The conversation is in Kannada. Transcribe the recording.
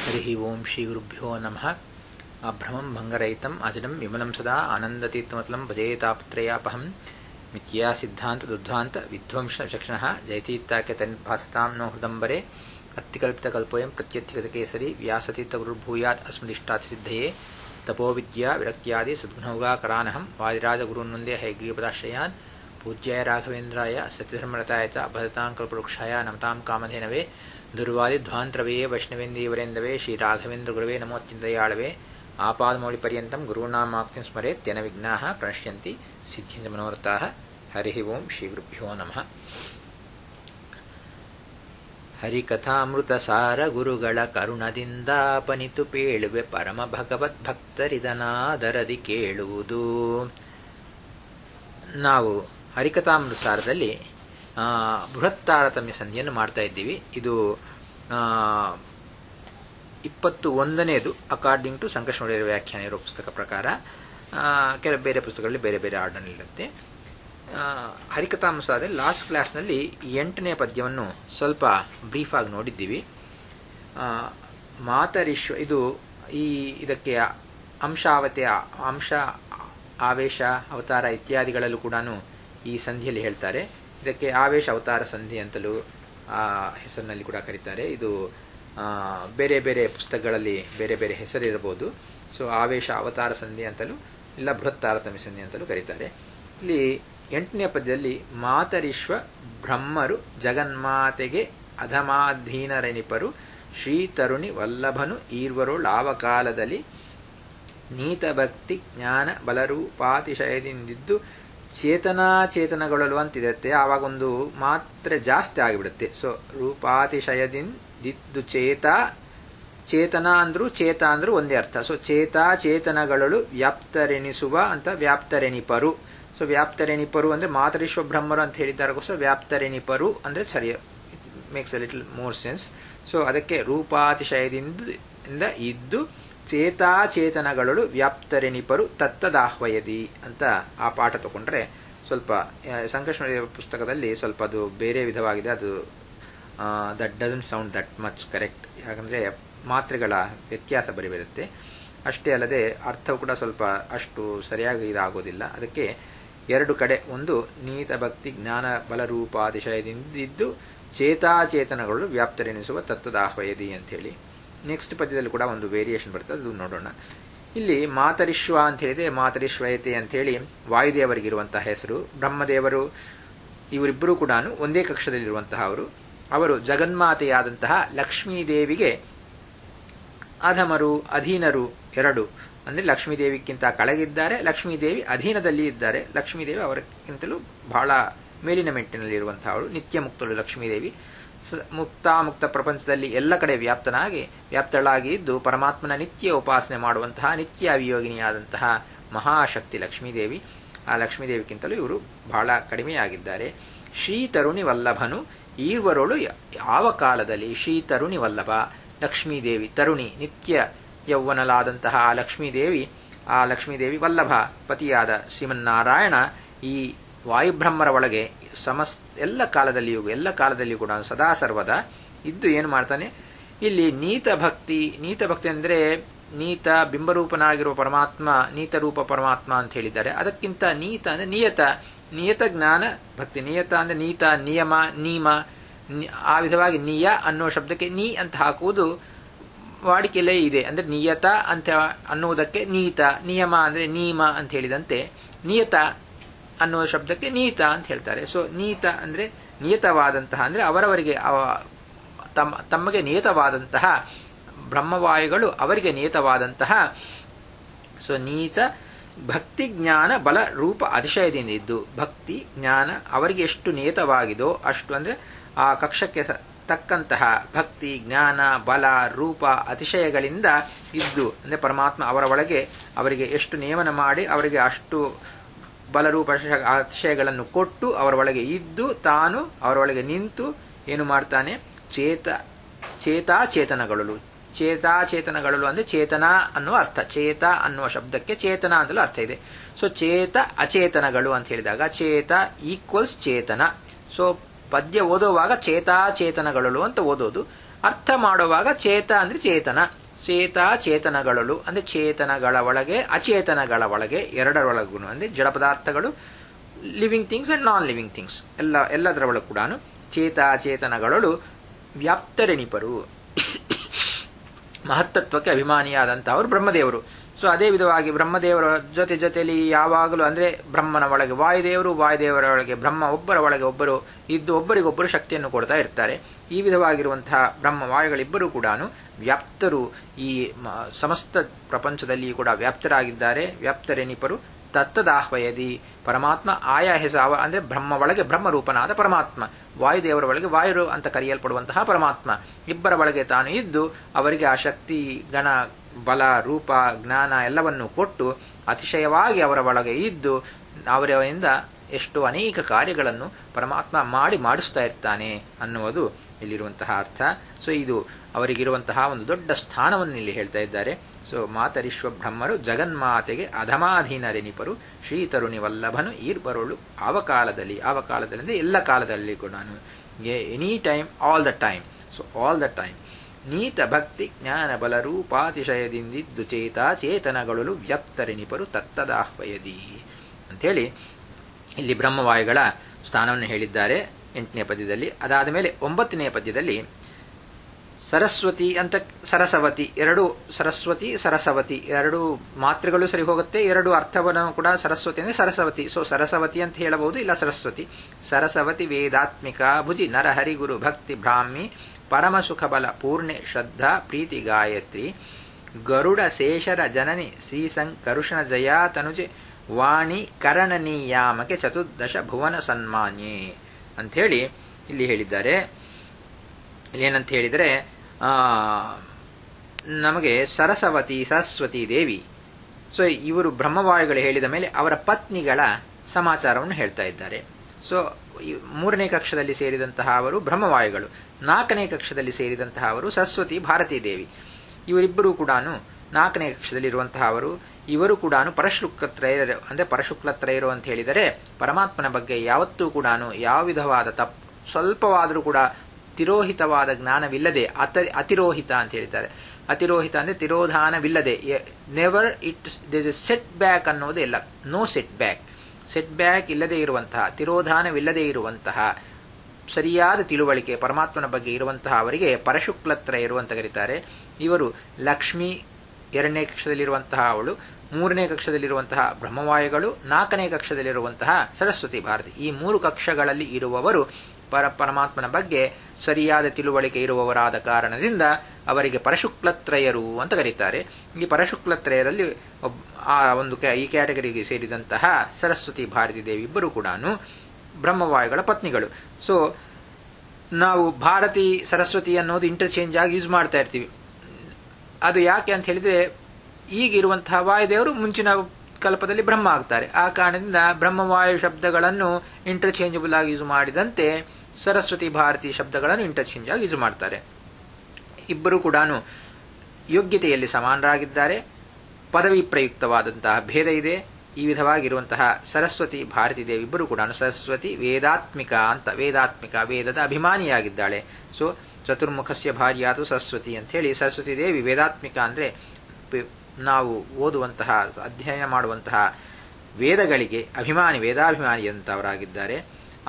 हरिः ओं श्रीगुरुभ्यो नमः अभ्रमं भङ्गरहितम् अजडं विमलं सदा आनन्दतीर्थमतलं भजेतापत्रयापहं मिथ्या सिद्धान्तदुद्ध्वान्त विध्वंसचक्षणः जयतीत्याख्यतन्भासतां नो हृदम्बरे अत्तिकल्पितकल्पोऽयं प्रत्यत्थिगतकेसरी व्यासतीर्थगुरुर्भूयात् अस्मदिष्टासिद्धये तपोविद्या विरक्त्यादि सद्गुणौगाकरानहं वादिराजगुरून्वन्दे हैग्रीपदाश्रयान् पूज्याय राघवेन्द्राय सत्यधर्मरताय च भजताङ्कल्पवृक्षाय नमतां कामधेनवे ದುರ್ವಾದಿಧ್ವಾಂತರವೇ ವೈಷ್ಣವೇಂದೀವರೇಂದವೇ ಶ್ರೀರಾಘವೇಂದ್ರ ನಮೋತ್ಯಂತಯಾಳವೇ ಆಪಾದಮೌಳಿಪರ್ಯಂతం ಗುರುಣಾಮಾಕ್ತಿಂ ಸ್ಮರೇತ್ಯನ ವಿಘ್ನಾಃ ಪ್ರಣಶ್ಯಂತಿ ಸಿದ್ಧಿಂಚ ಮನೋರಥಾಃ ಹರಿ ಓಂ ಶ್ರೀಗುರುಭ್ಯೋ ನಮಃ ಹರಿಕಥಾಮೃತ ಸಾರ ಗುರುಗಳ ಕರುಣದಿಂದಾಪನಿತು ಪೇಳುವೆ ಪರಮ ಭಗವತ್ ಭಕ್ತರಿದನಾದರದಿ ಕೇಳುವುದು ನಾವು ಹರಿಕಥಾಮೃತ ಸಾರದಲ್ಲಿ ಬೃಹತ್ ತಾರತಮ್ಯ ಸಂಧಿಯನ್ನು ಮಾಡ್ತಾ ಇದ್ದೀವಿ ಇದು ಇಪ್ಪತ್ತು ಒಂದನೇದು ಅಕಾರ್ಡಿಂಗ್ ಟು ಸಂಕಷ್ಣೋಡಿಯ ವ್ಯಾಖ್ಯಾನ ಇರೋ ಪುಸ್ತಕ ಪ್ರಕಾರ ಕೆಲವು ಬೇರೆ ಪುಸ್ತಕಗಳಲ್ಲಿ ಬೇರೆ ಬೇರೆ ಆರ್ಡರ್ನಲ್ಲಿರುತ್ತೆ ಹರಿಕಥಾಂಸಾದಲ್ಲಿ ಲಾಸ್ಟ್ ಕ್ಲಾಸ್ನಲ್ಲಿ ಎಂಟನೇ ಪದ್ಯವನ್ನು ಸ್ವಲ್ಪ ಬ್ರೀಫ್ ಆಗಿ ನೋಡಿದ್ದೀವಿ ಮಾತರಿಶ್ವ ಇದು ಈ ಇದಕ್ಕೆ ಅಂಶಾವತೆ ಅಂಶ ಆವೇಶ ಅವತಾರ ಇತ್ಯಾದಿಗಳಲ್ಲೂ ಕೂಡ ಈ ಸಂಧಿಯಲ್ಲಿ ಹೇಳ್ತಾರೆ ಇದಕ್ಕೆ ಆವೇಶ ಅವತಾರ ಸಂಧಿ ಅಂತಲೂ ಆ ಹೆಸರಿನಲ್ಲಿ ಕೂಡ ಕರೀತಾರೆ ಇದು ಬೇರೆ ಬೇರೆ ಪುಸ್ತಕಗಳಲ್ಲಿ ಬೇರೆ ಬೇರೆ ಹೆಸರಿರಬಹುದು ಸೊ ಆವೇಶ ಅವತಾರ ಸಂಧಿ ಅಂತಲೂ ಇಲ್ಲ ಬೃಹತ್ ತಾರತಮ್ಯ ಸಂಧಿ ಅಂತಲೂ ಕರೀತಾರೆ ಇಲ್ಲಿ ಎಂಟನೇ ಪದ್ಯದಲ್ಲಿ ಮಾತರಿಶ್ವ ಬ್ರಹ್ಮರು ಜಗನ್ಮಾತೆಗೆ ಅಧಮಾಧೀನರೆನಿಪರು ಶ್ರೀ ತರುಣಿ ವಲ್ಲಭನು ಈರ್ವರು ಲಾವಕಾಲದಲ್ಲಿ ನೀತ ಭಕ್ತಿ ಜ್ಞಾನ ಬಲರೂಪಾತಿಶಯದಿಂದಿದ್ದು ಚೇತನಾಚೇತನಗಳು ಅಂತಿರುತ್ತೆ ಆವಾಗ ಒಂದು ಮಾತ್ರೆ ಜಾಸ್ತಿ ಆಗಿಬಿಡುತ್ತೆ ಸೊ ರೂಪಾತಿಶಯದಿಂದಿದ್ದು ಚೇತ ಚೇತನ ಅಂದ್ರು ಚೇತ ಅಂದ್ರು ಒಂದೇ ಅರ್ಥ ಸೊ ಚೇತ ಚೇತನಗಳು ವ್ಯಾಪ್ತರೆನಿಸುವ ಅಂತ ವ್ಯಾಪ್ತರೆನಿಪರು ಸೊ ವ್ಯಾಪ್ತರೆನಿಪರು ಅಂದ್ರೆ ಮಾತರಿಶ್ವ ಬ್ರಹ್ಮರು ಅಂತ ಹೇಳಿದಾರಗೋಸ್ಕರ ವ್ಯಾಪ್ತರೆನಿಪರು ಅಂದ್ರೆ ಸರಿ makes a little more sense so ಅದಕ್ಕೆ ರೂಪಾತಿಶಯದಿಂದ ಇದ್ದು ಚೇತಾಚೇತನಗಳು ವ್ಯಾಪ್ತರೆನಿಪರು ತತ್ತದಾಹ್ವಯದಿ ಅಂತ ಆ ಪಾಠ ತಗೊಂಡ್ರೆ ಸ್ವಲ್ಪ ಸಂಕಷ್ಣ ಪುಸ್ತಕದಲ್ಲಿ ಸ್ವಲ್ಪ ಅದು ಬೇರೆ ವಿಧವಾಗಿದೆ ಅದು that doesn't sound that much correct ಯಾಕಂದ್ರೆ ಮಾತ್ರೆಗಳ ವ್ಯತ್ಯಾಸ ಬರಿಬರುತ್ತೆ ಅಷ್ಟೇ ಅಲ್ಲದೆ ಅರ್ಥವು ಕೂಡ ಸ್ವಲ್ಪ ಅಷ್ಟು ಸರಿಯಾಗಿ ಇದಾಗೋದಿಲ್ಲ ಅದಕ್ಕೆ ಎರಡು ಕಡೆ ಒಂದು ನೀತ ಭಕ್ತಿ ಜ್ಞಾನ ಬಲರೂಪಾತಿಶಯದಿಂದಿದ್ದು ಚೇತಾಚೇತನಗಳು ವ್ಯಾಪ್ತರೆನಿಸುವ ತತ್ವದಾಹ್ವಯದಿ ಅಂತ ಹೇಳಿ ನೆಕ್ಸ್ಟ್ ಪದ್ಯದಲ್ಲಿ ಕೂಡ ಒಂದು ವೇರಿಯೇಷನ್ ಬರ್ತದೆ ಅದು ನೋಡೋಣ ಇಲ್ಲಿ ಮಾತರಿಶ್ವ ಅಂತ ಹೇಳಿದೆ ಮಾತರಿಶ್ವಯತೆ ಅಂತ ಹೇಳಿ ವಾಯುದೇವರಿಗಿರುವಂತಹ ಹೆಸರು ಬ್ರಹ್ಮದೇವರು ಇವರಿಬ್ಬರೂ ಕೂಡ ಒಂದೇ ಕಕ್ಷದಲ್ಲಿರುವಂತಹ ಅವರು ಅವರು ಜಗನ್ಮಾತೆಯಾದಂತಹ ಲಕ್ಷ್ಮೀದೇವಿಗೆ ಅಧಮರು ಅಧೀನರು ಎರಡು ಅಂದ್ರೆ ಲಕ್ಷ್ಮೀದೇವಿಗಿಂತ ಕೆಳಗಿದ್ದಾರೆ ಲಕ್ಷ್ಮೀದೇವಿ ಅಧೀನದಲ್ಲಿ ಇದ್ದಾರೆ ಲಕ್ಷ್ಮೀದೇವಿ ಅವರಕ್ಕಿಂತಲೂ ಬಹಳ ಮೇಲಿನ ಮೆಟ್ಟಿನಲ್ಲಿ ಇರುವಂತಹ ಅವಳು ನಿತ್ಯ ಮುಕ್ತಳು ಲಕ್ಷ್ಮೀದೇವಿ ಮುಕ್ತಾಮುಕ್ತ ಪ್ರಪಂಚದಲ್ಲಿ ಎಲ್ಲ ಕಡೆ ವ್ಯಾಪ್ತನಾಗಿ ವ್ಯಾಪ್ತಳಾಗಿ ಇದ್ದು ಪರಮಾತ್ಮನ ನಿತ್ಯ ಉಪಾಸನೆ ಮಾಡುವಂತಹ ನಿತ್ಯ ಅವಿಯೋಗಿನಿಯಾದಂತಹ ಮಹಾಶಕ್ತಿ ಲಕ್ಷ್ಮೀದೇವಿ ಆ ಲಕ್ಷ್ಮೀದೇವಿಗಿಂತಲೂ ಇವರು ಬಹಳ ಕಡಿಮೆಯಾಗಿದ್ದಾರೆ ಶ್ರೀ ತರುಣಿ ವಲ್ಲಭನು ಈರ್ವರೋಳು ಯಾವ ಕಾಲದಲ್ಲಿ ಶ್ರೀ ತರುಣಿ ವಲ್ಲಭ ಲಕ್ಷ್ಮೀದೇವಿ ತರುಣಿ ನಿತ್ಯ ಯೌವನಲಾದಂತಹ ಆ ಲಕ್ಷ್ಮೀದೇವಿ ಆ ಲಕ್ಷ್ಮೀದೇವಿ ವಲ್ಲಭ ಪತಿಯಾದ ಶ್ರೀಮನ್ನಾರಾಯಣ ಈ ವಾಯುಬ್ರಹ್ಮರ ಒಳಗೆ ಸಮಸ್ ಎಲ್ಲ ಕಾಲದಲ್ಲಿಯೂ ಎಲ್ಲ ಕಾಲದಲ್ಲಿಯೂ ಕೂಡ ಸದಾ ಸರ್ವದ ಇದ್ದು ಏನು ಮಾಡ್ತಾನೆ ಇಲ್ಲಿ ನೀತ ಭಕ್ತಿ ನೀತ ಭಕ್ತಿ ಅಂದ್ರೆ ನೀತ ಬಿಂಬರೂಪನಾಗಿರುವ ಪರಮಾತ್ಮ ನೀತ ರೂಪ ಪರಮಾತ್ಮ ಅಂತ ಹೇಳಿದ್ದಾರೆ ಅದಕ್ಕಿಂತ ನೀತ ಅಂದ್ರೆ ನಿಯತ ನಿಯತ ಜ್ಞಾನ ಭಕ್ತಿ ನಿಯತ ಅಂದ್ರೆ ನೀತ ನಿಯಮ ನೀಮ ಆ ವಿಧವಾಗಿ ನಿಯ ಅನ್ನೋ ಶಬ್ದಕ್ಕೆ ನೀ ಅಂತ ಹಾಕುವುದು ವಾಡಿಕೆಯಲ್ಲೇ ಇದೆ ಅಂದ್ರೆ ನಿಯತ ಅಂತ ಅನ್ನುವುದಕ್ಕೆ ನೀತ ನಿಯಮ ಅಂದ್ರೆ ನೀಮ ಅಂತ ಹೇಳಿದಂತೆ ನಿಯತ ಅನ್ನೋ ಶಬ್ದಕ್ಕೆ ನೀತ ಅಂತ ಹೇಳ್ತಾರೆ ಸೊ ನೀತ ಅಂದ್ರೆ ನಿಯತವಾದಂತಹ ಅಂದ್ರೆ ಅವರವರಿಗೆ ತಮ್ಮ ತಮಗೆ ನಿಯತವಾದಂತಹ ಬ್ರಹ್ಮವಾಯುಗಳು ಅವರಿಗೆ ನಿಯತವಾದಂತಹ ಸೊ ನೀತ ಭಕ್ತಿ ಜ್ಞಾನ ಬಲ ರೂಪ ಅತಿಶಯದಿಂದ ಇದ್ದು ಭಕ್ತಿ ಜ್ಞಾನ ಅವರಿಗೆ ಎಷ್ಟು ನಿಯತವಾಗಿದೋ ಅಷ್ಟು ಅಂದ್ರೆ ಆ ಕಕ್ಷಕ್ಕೆ ತಕ್ಕಂತಹ ಭಕ್ತಿ ಜ್ಞಾನ ಬಲ ರೂಪ ಅತಿಶಯಗಳಿಂದ ಇದ್ದು ಅಂದ್ರೆ ಪರಮಾತ್ಮ ಅವರ ಒಳಗೆ ಅವರಿಗೆ ಎಷ್ಟು ನಿಯಮನ ಮಾಡಿ ಅವರಿಗೆ ಅಷ್ಟು ಬಲರೂಪ ಅತಿಶಯಗಳನ್ನು ಕೊಟ್ಟು ಅವರ ಒಳಗೆ ಇದ್ದು ತಾನು ಅವರೊಳಗೆ ನಿಂತು ಏನು ಮಾಡ್ತಾನೆ ಚೇತ ಚೇತಾಚೇತನಗಳು ಚೇತಾಚೇತನಗಳು ಅಂದ್ರೆ ಚೇತನ ಅನ್ನುವ ಅರ್ಥ ಚೇತ ಅನ್ನುವ ಶಬ್ದಕ್ಕೆ ಚೇತನ ಅಂತಲೂ ಅರ್ಥ ಇದೆ ಸೊ ಚೇತ ಅಚೇತನಗಳು ಅಂತ ಹೇಳಿದಾಗ ಚೇತ ಈಕ್ವಲ್ಸ್ ಚೇತನ ಸೊ ಪದ್ಯ ಓದುವಾಗ ಚೇತಾಚೇತನಗಳು ಅಂತ ಓದೋದು ಅರ್ಥ ಮಾಡುವಾಗ ಚೇತ ಅಂದ್ರೆ ಚೇತನ ಚೇತ ಚೇತನಗಳಲು ಅಂದ್ರೆ ಚೇತನಗಳ ಒಳಗೆ ಅಚೇತನಗಳ ಒಳಗೆ ಎರಡರೊಳಗೂ ಅಂದ್ರೆ ಜಡ ಪದಾರ್ಥಗಳು living things and non living things ಎಲ್ಲ ಎಲ್ಲದರ ಒಳಗೆ ಕೂಡ ಚೇತ ಚೇತನಗಳಲು ವ್ಯಾಪ್ತರೆನಿಪರು ಮಹತ್ತತ್ವಕ್ಕೆ ಅಭಿಮಾನಿಯಾದಂತಹವರು ಬ್ರಹ್ಮದೇವರು ಸೊ ಅದೇ ವಿಧವಾಗಿ ಬ್ರಹ್ಮದೇವರ ಜೊತೆ ಜೊತೆಯಲ್ಲಿ ಯಾವಾಗಲೂ ಅಂದ್ರೆ ಬ್ರಹ್ಮನ ಒಳಗೆ ವಾಯುದೇವರು ವಾಯುದೇವರ ಒಳಗೆ ಬ್ರಹ್ಮ ಒಬ್ಬರ ಒಳಗೆ ಒಬ್ಬರು ಇದ್ದು ಒಬ್ಬರಿಗೊಬ್ಬರು ಶಕ್ತಿಯನ್ನು ಕೊಡ್ತಾ ಇರ್ತಾರೆ ಈ ವಿಧವಾಗಿರುವಂತಹ ಬ್ರಹ್ಮ ವಾಯುಗಳಿಬ್ಬರೂ ಕೂಡ ವ್ಯಾಪ್ತರು ಈ ಸಮಸ್ತ ಪ್ರಪಂಚದಲ್ಲಿ ಕೂಡ ವ್ಯಾಪ್ತರಾಗಿದ್ದಾರೆ ವ್ಯಾಪ್ತರೆನಿಪರು ತತ್ತದಾಹ್ವಯದಿ ಪರಮಾತ್ಮ ಆಯಾ ಹೆಸಾವ ಅಂದ್ರೆ ಬ್ರಹ್ಮ ಒಳಗೆ ಬ್ರಹ್ಮರೂಪನಾದ ಪರಮಾತ್ಮ ವಾಯುದೇವರ ಒಳಗೆ ವಾಯು ಅಂತ ಕರೆಯಲ್ಪಡುವಂತಹ ಪರಮಾತ್ಮ ಇಬ್ಬರ ಒಳಗೆ ತಾನು ಇದ್ದು ಅವರಿಗೆ ಆ ಶಕ್ತಿ ಗಣ ಬಲ ರೂಪ ಜ್ಞಾನ ಎಲ್ಲವನ್ನು ಕೊಟ್ಟು ಅತಿಶಯವಾಗಿ ಅವರ ಒಳಗೆ ಇದ್ದು ಅವರಿಂದ ಎಷ್ಟು ಅನೇಕ ಕಾರ್ಯಗಳನ್ನು ಪರಮಾತ್ಮ ಮಾಡಿ ಮಾಡಿಸ್ತಾ ಇರ್ತಾನೆ ಅನ್ನುವುದು ಇಲ್ಲಿರುವಂತಹ ಅರ್ಥ ಸೊ ಇದು ಅವರಿಗಿರುವಂತಹ ಒಂದು ದೊಡ್ಡ ಸ್ಥಾನವನ್ನು ಇಲ್ಲಿ ಹೇಳ್ತಾ ಇದ್ದಾರೆ ಸೊ ಮಾತರಿಶ್ವ ಬ್ರಹ್ಮರು ಜಗನ್ಮಾತೆಗೆ ಅಧಮಾಧೀನರೆನಿಪರು ಶ್ರೀತರುಣಿ ವಲ್ಲಭನು ಈರ್ಬರುಳು ಆವಕಾಲದಲ್ಲಿ ಆವಕಾಲದಲ್ಲಿ ಅಂದ್ರೆ ಎಲ್ಲ ಕಾಲದಲ್ಲಿ ಕೂಡ any time all the time so all the time ನೀತ ಭಕ್ತಿ ಜ್ಞಾನ ಬಲ ರೂಪಾತಿಶಯದಿಂದಿದ್ದು ಚೇತ ಚೇತನಗಳು ವ್ಯಕ್ತರೆನಿಪರು ತತ್ತದಾಹ್ವಯದಿ ಅಂಥೇಳಿ ಇಲ್ಲಿ ಬ್ರಹ್ಮವಾಯುಗಳ ಸ್ಥಾನವನ್ನು ಹೇಳಿದ್ದಾರೆ ಎಂಟನೇ ಪದ್ಯದಲ್ಲಿ ಅದಾದ ಮೇಲೆ ಒಂಬತ್ತನೇ ಪದ್ಯದಲ್ಲಿ ಸರಸ್ವತಿ ಅಂತ ಸರಸವತಿ ಎರಡು ಸರಸ್ವತಿ ಸರಸವತಿ ಎರಡು ಮಾತ್ರೆಗಳು ಸರಿ ಹೋಗುತ್ತೆ ಎರಡು ಅರ್ಥವನ್ನು ಕೂಡ ಸರಸ್ವತಿ ಅಂದ್ರೆ ಸರಸವತಿ ಸೊ ಸರಸವತಿ ಅಂತ ಹೇಳಬಹುದು ಇಲ್ಲ ಸರಸ್ವತಿ ಸರಸವತಿ ವೇದಾತ್ಮಿಕ ಭುಜಿ ನರಹರಿ ಗುರು ಭಕ್ತಿ ಬ್ರಾಹ್ಮಿ ಪರಮ ಸುಖ ಬಲ ಪೂರ್ಣೆ ಶ್ರದ್ಧಾ ಪ್ರೀತಿ ಗಾಯತ್ರಿ ಗರುಡ ಶೇಷರ ಜನನಿ ಶ್ರೀಸಂಕರುಷಣ ಜಯಾ ತನುಜೆ ವಾಣಿ ಕರಣನೀಯಾಮಕೆ ಚತುರ್ದಶ ಭುವನ ಸನ್ಮಾನ್ಯೆ ಅಂಥೇಳಿ ಇಲ್ಲಿ ಹೇಳಿದ್ದಾರೆ ಏನಂತ ಹೇಳಿದರೆ ನಮಗೆ ಸರಸವತಿ ಸರಸ್ವತಿ ದೇವಿ ಸೊ ಇವರು ಬ್ರಹ್ಮವಾಯುಗಳು ಹೇಳಿದ ಮೇಲೆ ಅವರ ಪತ್ನಿಗಳ ಸಮಾಚಾರವನ್ನು ಹೇಳ್ತಾ ಇದ್ದಾರೆ ಸೊ ಮೂರನೇ ಕಕ್ಷದಲ್ಲಿ ಸೇರಿದಂತಹ ಅವರು ಬ್ರಹ್ಮವಾಯುಗಳು ನಾಲ್ಕನೇ ಕಕ್ಷದಲ್ಲಿ ಸೇರಿದಂತಹ ಅವರು ಸರಸ್ವತಿ ಭಾರತೀ ದೇವಿ ಇವರಿಬ್ಬರೂ ಕೂಡ ನಾಲ್ಕನೇ ಕಕ್ಷದಲ್ಲಿರುವಂತಹ ಅವರು ಇವರು ಕೂಡ ಪರಶುಕ್ಲತ್ರಯರು ಅಂದ್ರೆ ಪರಶುಕ್ಲತ್ರಯರು ಅಂತ ಹೇಳಿದರೆ ಪರಮಾತ್ಮನ ಬಗ್ಗೆ ಯಾವತ್ತೂ ಕೂಡ ಯಾವ ವಿಧವಾದ ತಪ್ಪು ಸ್ವಲ್ಪವಾದರೂ ಕೂಡ ತಿರೋಹಿತವಾದ ಜ್ಞಾನವಿಲ್ಲದೆ ಅತ ಅತಿರೋಹಿತ ಅಂತ ಹೇಳಿದ್ದಾರೆ ಅತಿರೋಹಿತ ಅಂದ್ರೆ ತಿರೋಧಾನವಿಲ್ಲದೆ never it this a setback ಅನ್ನೋದೇ ಇಲ್ಲ no setback setback ಇಲ್ಲದೆ ಇರುವಂತಹ ತಿರೋಧಾನವಿಲ್ಲದೆ ಇರುವಂತಹ ಸರಿಯಾದ ತಿಳುವಳಿಕೆ ಪರಮಾತ್ಮನ ಬಗ್ಗೆ ಇರುವಂತಹ ಅವರಿಗೆ ಪರಶುಕ್ಲತ್ರ ಇರುವಂತ ಕರೀತಾರೆ ಇವರು ಲಕ್ಷ್ಮಿ ಎರಡನೇ ಕಕ್ಷದಲ್ಲಿರುವಂತಹ ಅವಳು ಮೂರನೇ ಕಕ್ಷದಲ್ಲಿರುವಂತಹ ಬ್ರಹ್ಮವಾಯುಗಳು ನಾಲ್ಕನೇ ಕಕ್ಷದಲ್ಲಿರುವಂತಹ ಸರಸ್ವತಿ ಭಾರತಿ ಈ ಮೂರು ಕಕ್ಷಗಳಲ್ಲಿ ಇರುವವರು ಪರ ಪರಮಾತ್ಮನ ಬಗ್ಗೆ ಸರಿಯಾದ ತಿಳುವಳಿಕೆ ಇರುವವರಾದ ಕಾರಣದಿಂದ ಅವರಿಗೆ ಪರಶುಕ್ಲತ್ರಯರು ಅಂತ ಕರೀತಾರೆ ಈ ಪರಶುಕ್ಲತ್ರಯರಲ್ಲಿ ಆ ಒಂದು ಈ ಕ್ಯಾಟಗರಿಗೆ ಸೇರಿದಂತಹ ಸರಸ್ವತಿ ಭಾರತಿ ದೇವಿ ಇಬ್ಬರು ಕೂಡ ಬ್ರಹ್ಮವಾಯುಗಳ ಪತ್ನಿಗಳು ಸೊ ನಾವು ಭಾರತಿ ಸರಸ್ವತಿ ಅನ್ನೋದು ಇಂಟರ್ಚೇಂಜ್ ಆಗಿ ಯೂಸ್ ಮಾಡ್ತಾ ಇರ್ತೀವಿ ಅದು ಯಾಕೆ ಅಂತ ಹೇಳಿದ್ರೆ ಈಗಿರುವಂತಹ ವಾಯುದೇವರು ಮುಂಚಿನ ಕಲ್ಪದಲ್ಲಿ ಬ್ರಹ್ಮ ಆಗ್ತಾರೆ ಆ ಕಾರಣದಿಂದ ಬ್ರಹ್ಮವಾಯು ಶಬ್ದಗಳನ್ನು ಇಂಟರ್ಚೇಂಜಬಲ್ ಆಗಿ ಯೂಸ್ ಮಾಡಿದಂತೆ ಸರಸ್ವತಿ ಭಾರತಿ ಶಬ್ದಗಳನ್ನು ಇಂಟರ್ಚೇಂಜ್ ಆಗಿ ಯೂಸ್ ಮಾಡ್ತಾರೆ ಇಬ್ಬರು ಕೂಡ ಯೋಗ್ಯತೆಯಲ್ಲಿ ಸಮಾನರಾಗಿದ್ದಾರೆ ಪದವಿ ಪ್ರಯುಕ್ತವಾದಂತಹ ಭೇದ ಇದೆ ಈ ವಿಧವಾಗಿರುವಂತಹ ಸರಸ್ವತಿ ಭಾರತಿ ದೇವಿ ಇಬ್ಬರು ಕೂಡ ಸರಸ್ವತಿ ವೇದಾತ್ಮಿಕ ಅಂತ ವೇದಾತ್ಮಿಕ ವೇದದ ಅಭಿಮಾನಿಯಾಗಿದ್ದಾಳೆ ಸೊ ಚತುರ್ಮುಖಸ್ಯ ಭಾರ್ಯಾತು ಸರಸ್ವತಿ ಅಂತ ಹೇಳಿ ಸರಸ್ವತಿ ದೇವಿ ವೇದಾತ್ಮಿಕ ಅಂದ್ರೆ ನಾವು ಓದುವಂತಹ ಅಧ್ಯಯನ ಮಾಡುವಂತಹ ವೇದಗಳಿಗೆ ಅಭಿಮಾನಿ ವೇದಾಭಿಮಾನಿ ಅಂತವರಾಗಿದ್ದಾರೆ